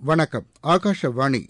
வணக்கம் ஆகாஷவாணி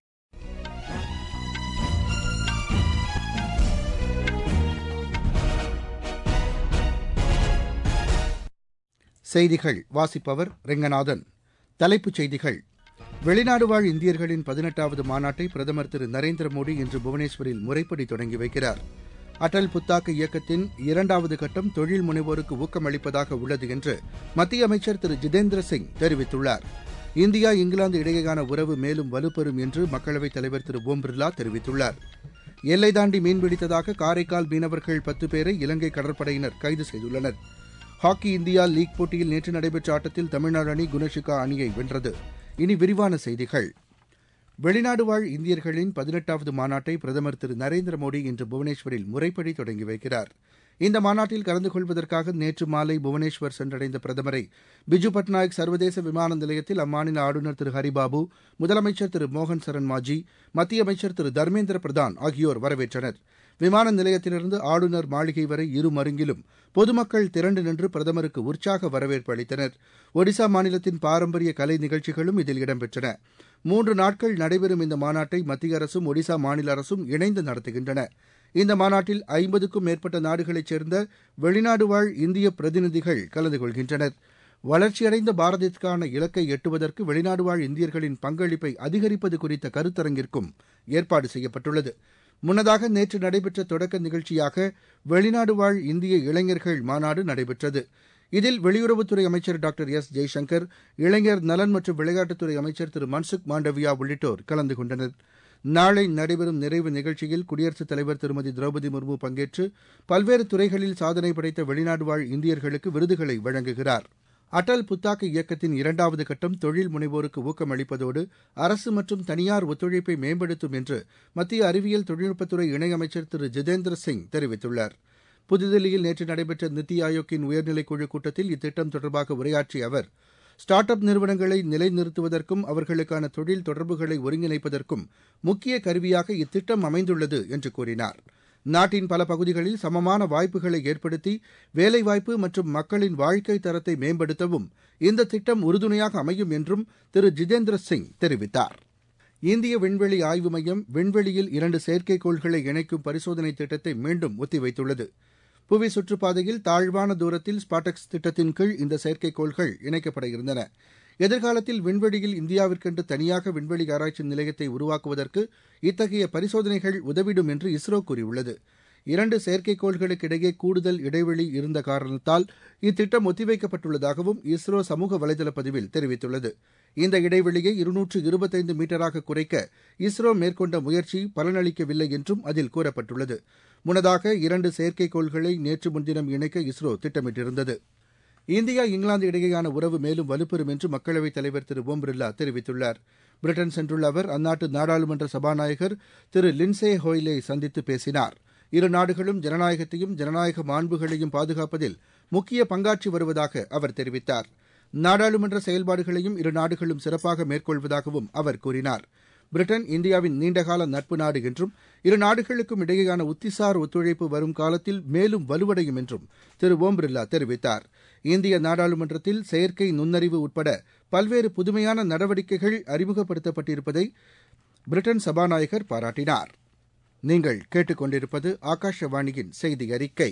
செய்திகள் வாசிப்பவர் ரெங்கநாதன் தலைப்புச் செய்திகள் வெளிநாடு வாழ் இந்தியர்களின் பதினெட்டாவது மாநாட்டை பிரதமர் திரு நரேந்திர மோடி இன்று புவனேஸ்வரில் முறைப்படி தொடங்கி வைக்கிறார் அடல் புத்தாக்க இயக்கத்தின் இரண்டாவது கட்டம் தொழில் முனைவோருக்கு ஊக்கமளிப்பதாக உள்ளது என்று மத்திய அமைச்சர் திரு ஜிதேந்திர சிங் தெரிவித்துள்ளார் இந்தியா இங்கிலாந்து இடையேயான உறவு மேலும் வலுப்பெறும் என்று மக்களவைத் தலைவர் திரு ஓம் பிர்லா தெரிவித்துள்ளார் எல்லை தாண்டி மீன்பிடித்ததாக காரைக்கால் மீனவர்கள் பத்து பேரை இலங்கை கடற்படையினர் கைது செய்துள்ளனர் ஹாக்கி இந்தியா லீக் போட்டியில் நேற்று நடைபெற்ற ஆட்டத்தில் தமிழ்நாடு அணி குணஷிகா அணியை வென்றது இனி விரிவான செய்திகள் வெளிநாடு வாழ் இந்தியர்களின் பதினெட்டாவது மாநாட்டை பிரதமர் திரு நரேந்திர மோடி இன்று புவனேஸ்வரில் முறைப்படி தொடங்கி வைக்கிறார் இந்த மாநாட்டில் கலந்து கொள்வதற்காக நேற்று மாலை புவனேஸ்வர் சென்றடைந்த பிரதமரை பிஜு பட்நாயக் சர்வதேச விமான நிலையத்தில் அம்மாநில ஆளுநர் திரு ஹரிபாபு முதலமைச்சர் திரு மோகன் சரண் மாஜி மத்திய அமைச்சர் திரு தர்மேந்திர பிரதான் ஆகியோர் வரவேற்றனர் விமான நிலையத்திலிருந்து ஆளுநர் மாளிகை வரை இரு மருங்கிலும் பொதுமக்கள் திரண்டு நின்று பிரதமருக்கு உற்சாக வரவேற்பு அளித்தனர் ஒடிசா மாநிலத்தின் பாரம்பரிய கலை நிகழ்ச்சிகளும் இதில் இடம்பெற்றன மூன்று நாட்கள் நடைபெறும் இந்த மாநாட்டை மத்திய அரசும் ஒடிசா மாநில அரசும் இணைந்து நடத்துகின்றன இந்த மாநாட்டில் ஐம்பதுக்கும் மேற்பட்ட நாடுகளைச் சேர்ந்த வெளிநாடு வாழ் இந்திய பிரதிநிதிகள் கலந்து கொள்கின்றனர் வளர்ச்சியடைந்த பாரதத்திற்கான இலக்கை எட்டுவதற்கு வெளிநாடு வாழ் இந்தியர்களின் பங்களிப்பை அதிகரிப்பது குறித்த கருத்தரங்கிற்கும் ஏற்பாடு செய்யப்பட்டுள்ளது முன்னதாக நேற்று நடைபெற்ற தொடக்க நிகழ்ச்சியாக வெளிநாடு வாழ் இந்திய இளைஞர்கள் மாநாடு நடைபெற்றது இதில் வெளியுறவுத்துறை அமைச்சர் டாக்டர் எஸ் ஜெய்சங்கர் இளைஞர் நலன் மற்றும் விளையாட்டுத்துறை அமைச்சர் திரு மன்சுக் மாண்டவியா உள்ளிட்டோர் கலந்து கொண்டனர் நாளை நடைபெறும் நிறைவு நிகழ்ச்சியில் குடியரசுத் தலைவர் திருமதி திரௌபதி முர்மு பங்கேற்று பல்வேறு துறைகளில் சாதனை படைத்த வெளிநாடு வாழ் இந்தியர்களுக்கு விருதுகளை வழங்குகிறார் அடல் புத்தாக்க இயக்கத்தின் இரண்டாவது கட்டம் தொழில் முனைவோருக்கு ஊக்கமளிப்பதோடு அரசு மற்றும் தனியார் ஒத்துழைப்பை மேம்படுத்தும் என்று மத்திய அறிவியல் தொழில்நுட்பத்துறை இணையமைச்சர் திரு ஜிதேந்திர சிங் தெரிவித்துள்ளார் புதுதில்லியில் நேற்று நடைபெற்ற நித்தி ஆயோக்கின் உயர்நிலைக் குழு கூட்டத்தில் இத்திட்டம் தொடர்பாக உரையாற்றிய அவர் ஸ்டார்ட் அப் நிறுவனங்களை நிலைநிறுத்துவதற்கும் அவர்களுக்கான தொழில் தொடர்புகளை ஒருங்கிணைப்பதற்கும் முக்கிய கருவியாக இத்திட்டம் அமைந்துள்ளது என்று கூறினார் நாட்டின் பல பகுதிகளில் சமமான வாய்ப்புகளை ஏற்படுத்தி வேலைவாய்ப்பு மற்றும் மக்களின் வாழ்க்கை தரத்தை மேம்படுத்தவும் இந்த திட்டம் உறுதுணையாக அமையும் என்றும் திரு ஜிதேந்திர சிங் தெரிவித்தார் இந்திய விண்வெளி ஆய்வு மையம் விண்வெளியில் இரண்டு செயற்கைக்கோள்களை இணைக்கும் பரிசோதனை திட்டத்தை மீண்டும் ஒத்திவைத்துள்ளது புவி சுற்றுப்பாதையில் தாழ்வான தூரத்தில் ஸ்பாட்டக்ஸ் திட்டத்தின் கீழ் இந்த செயற்கைக்கோள்கள் இணைக்கப்பட இருந்தன எதிர்காலத்தில் விண்வெளியில் இந்தியாவிற்கென்று தனியாக விண்வெளி ஆராய்ச்சி நிலையத்தை உருவாக்குவதற்கு இத்தகைய பரிசோதனைகள் உதவிடும் என்று இஸ்ரோ கூறியுள்ளது இரண்டு செயற்கைக்கோள்களுக்கு இடையே கூடுதல் இடைவெளி இருந்த காரணத்தால் இத்திட்டம் ஒத்திவைக்கப்பட்டுள்ளதாகவும் இஸ்ரோ சமூக வலைதள பதிவில் தெரிவித்துள்ளது இந்த இடைவெளியை இருநூற்று இருபத்தைந்து மீட்டராக குறைக்க இஸ்ரோ மேற்கொண்ட முயற்சி பலனளிக்கவில்லை என்றும் அதில் கூறப்பட்டுள்ளது முன்னதாக இரண்டு செயற்கைக்கோள்களை நேற்று முன்தினம் இணைக்க இஸ்ரோ திட்டமிட்டிருந்தது இந்தியா இங்கிலாந்து இடையேயான உறவு மேலும் வலுப்பெறும் என்று மக்களவைத் தலைவர் திரு ஓம் பிர்லா தெரிவித்துள்ளார் பிரிட்டன் சென்றுள்ள அவர் அந்நாட்டு நாடாளுமன்ற சபாநாயகர் திரு லின்சே ஹோய்லே சந்தித்து பேசினார் இரு நாடுகளும் ஜனநாயகத்தையும் ஜனநாயக மாண்புகளையும் பாதுகாப்பதில் முக்கிய பங்காற்றி வருவதாக அவர் தெரிவித்தார் நாடாளுமன்ற செயல்பாடுகளையும் இரு நாடுகளும் சிறப்பாக மேற்கொள்வதாகவும் அவர் கூறினார் பிரிட்டன் இந்தியாவின் நீண்டகால நட்பு நாடு என்றும் இரு நாடுகளுக்கும் இடையேயான உத்திசார் ஒத்துழைப்பு வரும் காலத்தில் மேலும் வலுவடையும் என்றும் திரு ஓம் பிர்லா தெரிவித்தார் இந்திய நாடாளுமன்றத்தில் செயற்கை நுண்ணறிவு உட்பட பல்வேறு புதுமையான நடவடிக்கைகள் அறிமுகப்படுத்தப்பட்டிருப்பதை பிரிட்டன் சபாநாயகர் பாராட்டினார் நீங்கள் கேட்டுக்கொண்டிருப்பது ஆகாஷவாணியின் செய்தி அறிக்கை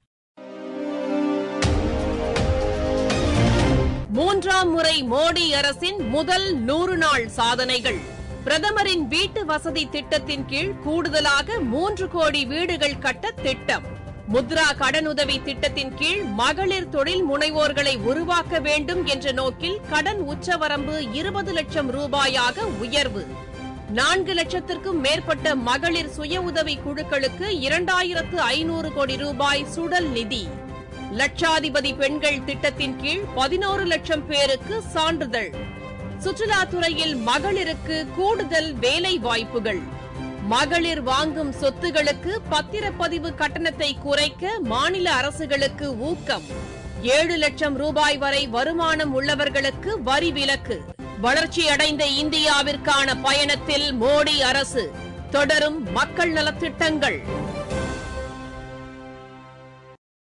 மூன்றாம் முறை மோடி அரசின் முதல் நூறு நாள் சாதனைகள் பிரதமரின் வீட்டு வசதி திட்டத்தின் கீழ் கூடுதலாக மூன்று கோடி வீடுகள் கட்ட திட்டம் முத்ரா கடனுதவி திட்டத்தின் கீழ் மகளிர் தொழில் முனைவோர்களை உருவாக்க வேண்டும் என்ற நோக்கில் கடன் உச்சவரம்பு இருபது லட்சம் ரூபாயாக உயர்வு நான்கு லட்சத்திற்கும் மேற்பட்ட மகளிர் சுய உதவி குழுக்களுக்கு இரண்டாயிரத்து ஐநூறு கோடி ரூபாய் சுடல் நிதி லட்சாதிபதி பெண்கள் திட்டத்தின் கீழ் பதினோரு லட்சம் பேருக்கு சான்றிதழ் சுற்றுலாத்துறையில் மகளிருக்கு கூடுதல் வேலை வாய்ப்புகள் மகளிர் வாங்கும் சொத்துகளுக்கு பத்திரப்பதிவு கட்டணத்தை குறைக்க மாநில அரசுகளுக்கு ஊக்கம் ஏழு லட்சம் ரூபாய் வரை வருமானம் உள்ளவர்களுக்கு வரி விலக்கு வளர்ச்சியடைந்த இந்தியாவிற்கான பயணத்தில் மோடி அரசு தொடரும் மக்கள் நலத்திட்டங்கள்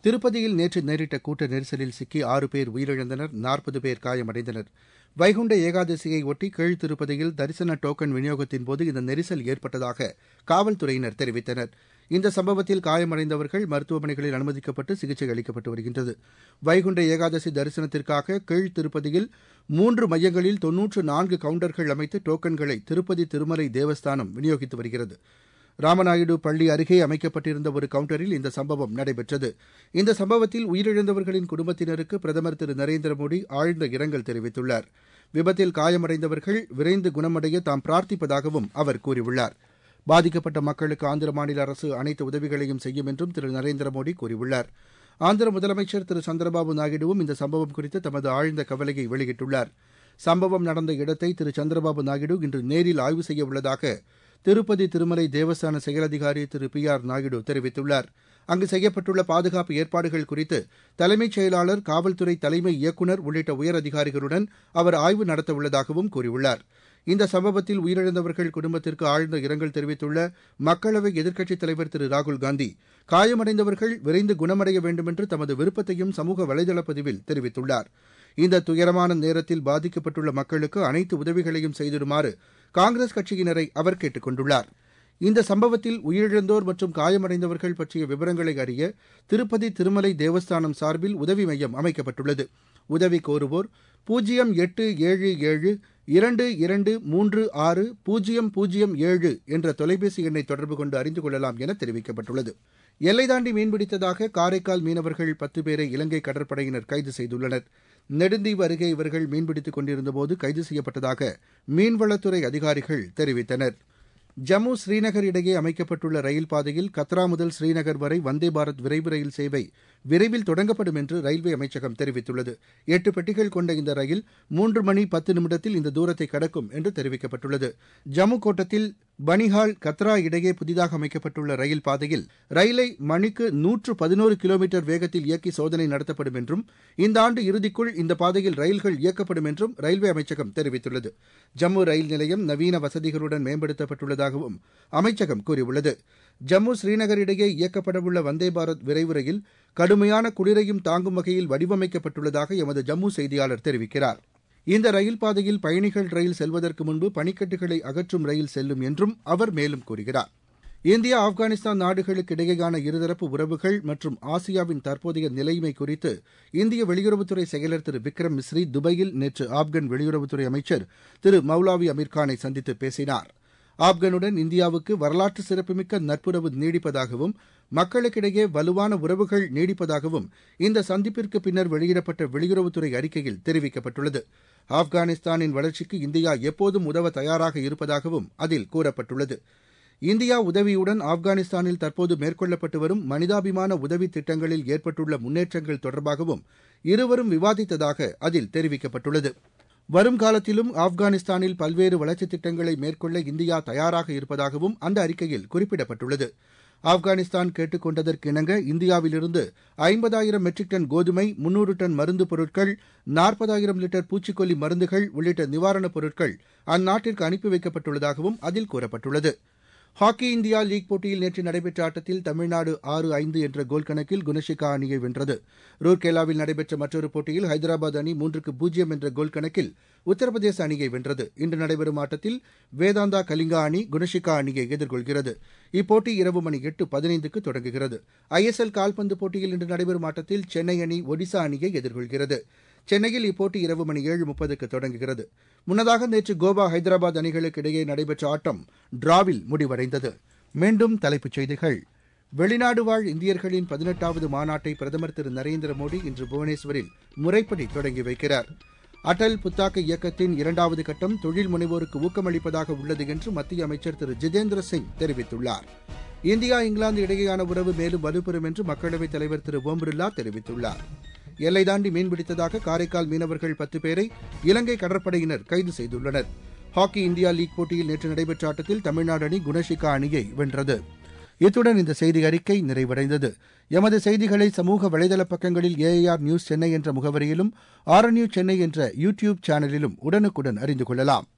திருப்பதியில் நேற்று நேரிட்ட கூட்ட நெரிசலில் சிக்கி ஆறு பேர் உயிரிழந்தனர் நாற்பது பேர் காயமடைந்தனர் வைகுண்ட ஏகாதசியை ஒட்டி கீழ் திருப்பதியில் தரிசன டோக்கன் விநியோகத்தின் போது இந்த நெரிசல் ஏற்பட்டதாக காவல்துறையினர் தெரிவித்தனர் இந்த சம்பவத்தில் காயமடைந்தவர்கள் மருத்துவமனைகளில் அனுமதிக்கப்பட்டு சிகிச்சை அளிக்கப்பட்டு வருகின்றது வைகுண்ட ஏகாதசி தரிசனத்திற்காக கீழ் திருப்பதியில் மூன்று மையங்களில் தொன்னூற்று நான்கு கவுண்டர்கள் அமைத்து டோக்கன்களை திருப்பதி திருமலை தேவஸ்தானம் விநியோகித்து வருகிறது ராமநாயுடு பள்ளி அருகே அமைக்கப்பட்டிருந்த ஒரு கவுண்டரில் இந்த சம்பவம் நடைபெற்றது இந்த சம்பவத்தில் உயிரிழந்தவர்களின் குடும்பத்தினருக்கு பிரதமர் திரு நரேந்திர மோடி ஆழ்ந்த இரங்கல் தெரிவித்துள்ளார் விபத்தில் காயமடைந்தவர்கள் விரைந்து குணமடைய தாம் பிரார்த்திப்பதாகவும் அவர் கூறியுள்ளார் பாதிக்கப்பட்ட மக்களுக்கு ஆந்திர மாநில அரசு அனைத்து உதவிகளையும் செய்யும் என்றும் திரு நரேந்திர மோடி கூறியுள்ளார் ஆந்திர முதலமைச்சர் திரு சந்திரபாபு நாயுடுவும் இந்த சம்பவம் குறித்து தமது ஆழ்ந்த கவலையை வெளியிட்டுள்ளார் சம்பவம் நடந்த இடத்தை திரு சந்திரபாபு நாயுடு இன்று நேரில் ஆய்வு செய்ய உள்ளதாக திருப்பதி திருமலை தேவஸ்தான செயல் அதிகாரி திரு பி ஆர் நாயுடு தெரிவித்துள்ளார் அங்கு செய்யப்பட்டுள்ள பாதுகாப்பு ஏற்பாடுகள் குறித்து தலைமைச் செயலாளர் காவல்துறை தலைமை இயக்குநர் உள்ளிட்ட உயர் அதிகாரிகளுடன் அவர் ஆய்வு நடத்தவுள்ளதாகவும் கூறியுள்ளார் இந்த சம்பவத்தில் உயிரிழந்தவர்கள் குடும்பத்திற்கு ஆழ்ந்த இரங்கல் தெரிவித்துள்ள மக்களவை எதிர்க்கட்சித் தலைவர் திரு ராகுல்காந்தி காயமடைந்தவர்கள் விரைந்து குணமடைய வேண்டுமென்று தமது விருப்பத்தையும் சமூக வலைதள பதிவில் தெரிவித்துள்ளார் இந்த துயரமான நேரத்தில் பாதிக்கப்பட்டுள்ள மக்களுக்கு அனைத்து உதவிகளையும் செய்திடுமாறு காங்கிரஸ் கட்சியினரை அவர் கேட்டுக் கொண்டுள்ளார் இந்த சம்பவத்தில் உயிரிழந்தோர் மற்றும் காயமடைந்தவர்கள் பற்றிய விவரங்களை அறிய திருப்பதி திருமலை தேவஸ்தானம் சார்பில் உதவி மையம் அமைக்கப்பட்டுள்ளது உதவி கோருவோர் பூஜ்ஜியம் எட்டு ஏழு ஏழு இரண்டு இரண்டு மூன்று ஆறு பூஜ்ஜியம் பூஜ்ஜியம் ஏழு என்ற தொலைபேசி எண்ணை தொடர்பு கொண்டு அறிந்து கொள்ளலாம் என தெரிவிக்கப்பட்டுள்ளது எல்லை தாண்டி மீன்பிடித்ததாக காரைக்கால் மீனவர்கள் பத்து பேரை இலங்கை கடற்படையினர் கைது செய்துள்ளனர் நெடுந்தீவு அருகே இவர்கள் மீன்பிடித்துக் கொண்டிருந்தபோது கைது செய்யப்பட்டதாக மீன்வளத்துறை அதிகாரிகள் தெரிவித்தனர் ஜம்மு ஸ்ரீநகர் இடையே அமைக்கப்பட்டுள்ள ரயில் பாதையில் கத்ரா முதல் ஸ்ரீநகர் வரை வந்தே பாரத் விரைவு ரயில் சேவை விரைவில் தொடங்கப்படும் என்று ரயில்வே அமைச்சகம் தெரிவித்துள்ளது எட்டு பெட்டிகள் கொண்ட இந்த ரயில் மூன்று மணி பத்து நிமிடத்தில் இந்த தூரத்தை கடக்கும் என்று தெரிவிக்கப்பட்டுள்ளது ஜம்மு கோட்டத்தில் பனிஹால் கத்ரா இடையே புதிதாக அமைக்கப்பட்டுள்ள ரயில் பாதையில் ரயிலை மணிக்கு நூற்று பதினோரு கிலோமீட்டர் வேகத்தில் இயக்கி சோதனை நடத்தப்படும் என்றும் இந்த ஆண்டு இறுதிக்குள் இந்த பாதையில் ரயில்கள் இயக்கப்படும் என்றும் ரயில்வே அமைச்சகம் தெரிவித்துள்ளது ஜம்மு ரயில் நிலையம் நவீன வசதிகளுடன் மேம்படுத்தப்பட்டுள்ளதாகவும் அமைச்சகம் கூறியுள்ளது ஜம்மு ஸ்ரீநகர் இடையே இயக்கப்படவுள்ள வந்தே பாரத் விரைவு ரயில் கடுமையான குளிரையும் தாங்கும் வகையில் வடிவமைக்கப்பட்டுள்ளதாக எமது ஜம்மு செய்தியாளர் தெரிவிக்கிறார் இந்த ரயில் பாதையில் பயணிகள் ரயில் செல்வதற்கு முன்பு பனிக்கட்டுகளை அகற்றும் ரயில் செல்லும் என்றும் அவர் மேலும் கூறுகிறார் இந்தியா ஆப்கானிஸ்தான் நாடுகளுக்கு இடையேயான இருதரப்பு உறவுகள் மற்றும் ஆசியாவின் தற்போதைய நிலைமை குறித்து இந்திய வெளியுறவுத்துறை செயலர் திரு விக்ரம் மிஸ்ரி துபாயில் நேற்று ஆப்கன் வெளியுறவுத்துறை அமைச்சர் திரு மௌலாவி அமீர்கானை சந்தித்து பேசினார் ஆப்கனுடன் இந்தியாவுக்கு வரலாற்று சிறப்புமிக்க நட்புறவு நீடிப்பதாகவும் மக்களுக்கிடையே வலுவான உறவுகள் நீடிப்பதாகவும் இந்த சந்திப்பிற்கு பின்னர் வெளியிடப்பட்ட வெளியுறவுத்துறை அறிக்கையில் தெரிவிக்கப்பட்டுள்ளது ஆப்கானிஸ்தானின் வளர்ச்சிக்கு இந்தியா எப்போதும் உதவ தயாராக இருப்பதாகவும் அதில் கூறப்பட்டுள்ளது இந்தியா உதவியுடன் ஆப்கானிஸ்தானில் தற்போது மேற்கொள்ளப்பட்டு வரும் மனிதாபிமான உதவி திட்டங்களில் ஏற்பட்டுள்ள முன்னேற்றங்கள் தொடர்பாகவும் இருவரும் விவாதித்ததாக அதில் தெரிவிக்கப்பட்டுள்ளது வரும் காலத்திலும் ஆப்கானிஸ்தானில் பல்வேறு வளர்ச்சித் திட்டங்களை மேற்கொள்ள இந்தியா தயாராக இருப்பதாகவும் அந்த அறிக்கையில் குறிப்பிடப்பட்டுள்ளது ஆப்கானிஸ்தான் கேட்டுக் கொண்டதற்கிணங்க இந்தியாவிலிருந்து ஐம்பதாயிரம் மெட்ரிக் டன் கோதுமை முன்னூறு டன் மருந்து பொருட்கள் நாற்பதாயிரம் லிட்டர் பூச்சிக்கொல்லி மருந்துகள் உள்ளிட்ட நிவாரணப் பொருட்கள் அந்நாட்டிற்கு அனுப்பி வைக்கப்பட்டுள்ளதாகவும் அதில் கூறப்பட்டுள்ளது ஹாக்கி இந்தியா லீக் போட்டியில் நேற்று நடைபெற்ற ஆட்டத்தில் தமிழ்நாடு ஆறு ஐந்து என்ற கோல் கணக்கில் குணஷிகா அணியை வென்றது ரூர்கேலாவில் நடைபெற்ற மற்றொரு போட்டியில் ஹைதராபாத் அணி மூன்றுக்கு பூஜ்ஜியம் என்ற கோல் கணக்கில் உத்தரப்பிரதேச அணியை வென்றது இன்று நடைபெறும் ஆட்டத்தில் வேதாந்தா கலிங்கா அணி குணஷிகா அணியை எதிர்கொள்கிறது இப்போட்டி இரவு மணி எட்டு பதினைந்துக்கு தொடங்குகிறது ஐஎஸ்எல் கால்பந்து போட்டியில் இன்று நடைபெறும் ஆட்டத்தில் சென்னை அணி ஒடிசா அணியை எதிர்கொள்கிறது சென்னையில் இப்போட்டி இரவு மணி ஏழு முப்பதுக்கு தொடங்குகிறது முன்னதாக நேற்று கோவா ஹைதராபாத் அணிகளுக்கு இடையே நடைபெற்ற ஆட்டம் டிராவில் முடிவடைந்தது மீண்டும் தலைப்புச் செய்திகள் வெளிநாடு வாழ் இந்தியர்களின் பதினெட்டாவது மாநாட்டை பிரதமர் திரு நரேந்திர மோடி இன்று புவனேஸ்வரில் முறைப்படி தொடங்கி வைக்கிறார் அடல் புத்தாக்க இயக்கத்தின் இரண்டாவது கட்டம் தொழில் முனைவோருக்கு ஊக்கமளிப்பதாக உள்ளது என்று மத்திய அமைச்சர் திரு ஜிதேந்திர சிங் தெரிவித்துள்ளார் இந்தியா இங்கிலாந்து இடையேயான உறவு மேலும் வலுப்பெறும் என்று மக்களவைத் தலைவர் திரு ஓம் பிர்லா தெரிவித்துள்ளார் எல்லை தாண்டி மீன்பிடித்ததாக காரைக்கால் மீனவர்கள் பத்து பேரை இலங்கை கடற்படையினர் கைது செய்துள்ளனர் ஹாக்கி இந்தியா லீக் போட்டியில் நேற்று நடைபெற்ற ஆட்டத்தில் தமிழ்நாடு அணி குணஷிகா அணியை வென்றது இத்துடன் இந்த செய்தி அறிக்கை நிறைவடைந்தது எமது செய்திகளை சமூக வலைதள பக்கங்களில் ஏஐஆர் நியூஸ் சென்னை என்ற முகவரியிலும் ஆர் நியூஸ் சென்னை என்ற யூ டியூப் சேனலிலும் உடனுக்குடன் அறிந்து கொள்ளலாம்